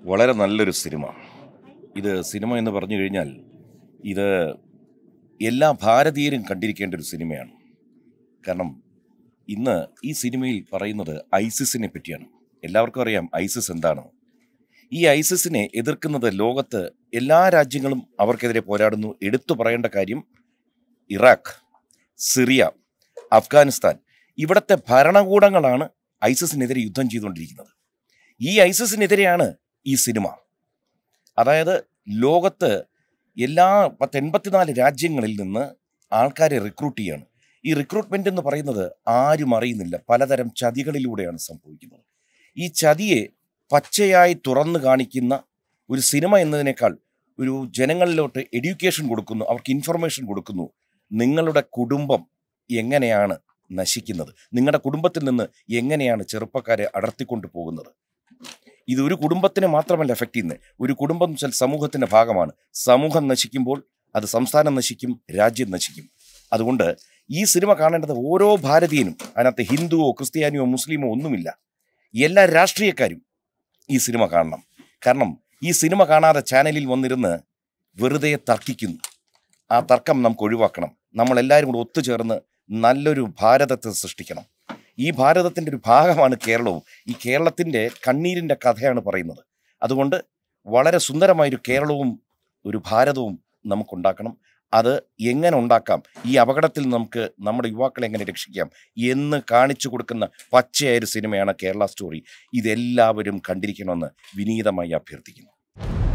വളരെ നല്ലൊരു സിനിമ ഇത് സിനിമ എന്ന് പറഞ്ഞു കഴിഞ്ഞാൽ ഇത് എല്ലാ ഭാരതീയരും കണ്ടിരിക്കേണ്ട ഒരു സിനിമയാണ് കാരണം ഇന്ന് ഈ സിനിമയിൽ പറയുന്നത് ഐസിസിനെ പറ്റിയാണ് എല്ലാവർക്കും അറിയാം ഐസിസ് എന്താണ് ഈ ഐസിസിനെ എതിർക്കുന്നത് ലോകത്ത് എല്ലാ രാജ്യങ്ങളും അവർക്കെതിരെ പോരാടുന്നു എടുത്തു പറയേണ്ട കാര്യം ഇറാഖ് സിറിയ അഫ്ഗാനിസ്ഥാൻ ഇവിടുത്തെ ഭരണകൂടങ്ങളാണ് ഐസിസിനെതിരെ യുദ്ധം ചെയ്തുകൊണ്ടിരിക്കുന്നത് ഈ ഐസിസിനെതിരെയാണ് ഈ സിനിമ അതായത് ലോകത്ത് എല്ലാ പത്ത് എൺപത്തിനാല് രാജ്യങ്ങളിൽ നിന്ന് ആൾക്കാരെ റിക്രൂട്ട് ചെയ്യാണ് ഈ റിക്രൂട്ട്മെന്റ് എന്ന് പറയുന്നത് ആരും അറിയുന്നില്ല പലതരം ചതികളിലൂടെയാണ് സംഭവിക്കുന്നത് ഈ ചതിയെ പച്ചയായി തുറന്നു കാണിക്കുന്ന ഒരു സിനിമ എന്നതിനേക്കാൾ ഒരു ജനങ്ങളിലോട്ട് എഡ്യൂക്കേഷൻ കൊടുക്കുന്നു അവർക്ക് ഇൻഫർമേഷൻ കൊടുക്കുന്നു നിങ്ങളുടെ കുടുംബം എങ്ങനെയാണ് നശിക്കുന്നത് നിങ്ങളുടെ കുടുംബത്തിൽ നിന്ന് എങ്ങനെയാണ് ചെറുപ്പക്കാരെ അടർത്തിക്കൊണ്ട് പോകുന്നത് ഇത് ഒരു കുടുംബത്തിനെ മാത്രമല്ല എഫക്റ്റ് ചെയ്യുന്നത് ഒരു കുടുംബം എന്ന് വെച്ചാൽ സമൂഹത്തിന്റെ ഭാഗമാണ് സമൂഹം നശിക്കുമ്പോൾ അത് സംസ്ഥാനം നശിക്കും രാജ്യം നശിക്കും അതുകൊണ്ട് ഈ സിനിമ കാണേണ്ടത് ഓരോ ഭാരതീയനും അതിനകത്ത് ഹിന്ദുവോ ക്രിസ്ത്യാനിയോ മുസ്ലിമോ ഒന്നുമില്ല എല്ലാ രാഷ്ട്രീയക്കാരും ഈ സിനിമ കാണണം കാരണം ഈ സിനിമ കാണാതെ ചാനലിൽ വന്നിരുന്ന് വെറുതെ തർക്കിക്കുന്നു ആ തർക്കം നമുക്ക് ഒഴിവാക്കണം നമ്മളെല്ലാവരും കൂടെ ഒത്തുചേർന്ന് നല്ലൊരു ഭാരതത്തെ സൃഷ്ടിക്കണം ഈ ഭാരതത്തിൻ്റെ ഒരു ഭാഗമാണ് കേരളവും ഈ കേരളത്തിൻ്റെ കണ്ണീരിൻ്റെ കഥയാണ് പറയുന്നത് അതുകൊണ്ട് വളരെ സുന്ദരമായൊരു കേരളവും ഒരു ഭാരതവും നമുക്കുണ്ടാക്കണം അത് എങ്ങനെ ഉണ്ടാക്കാം ഈ അപകടത്തിൽ നമുക്ക് നമ്മുടെ യുവാക്കളെ എങ്ങനെ രക്ഷിക്കാം എന്ന് കാണിച്ചു കൊടുക്കുന്ന പച്ചയായൊരു സിനിമയാണ് കേരള സ്റ്റോറി ഇതെല്ലാവരും കണ്ടിരിക്കണമെന്ന് വിനീതമായി അഭ്യർത്ഥിക്കുന്നു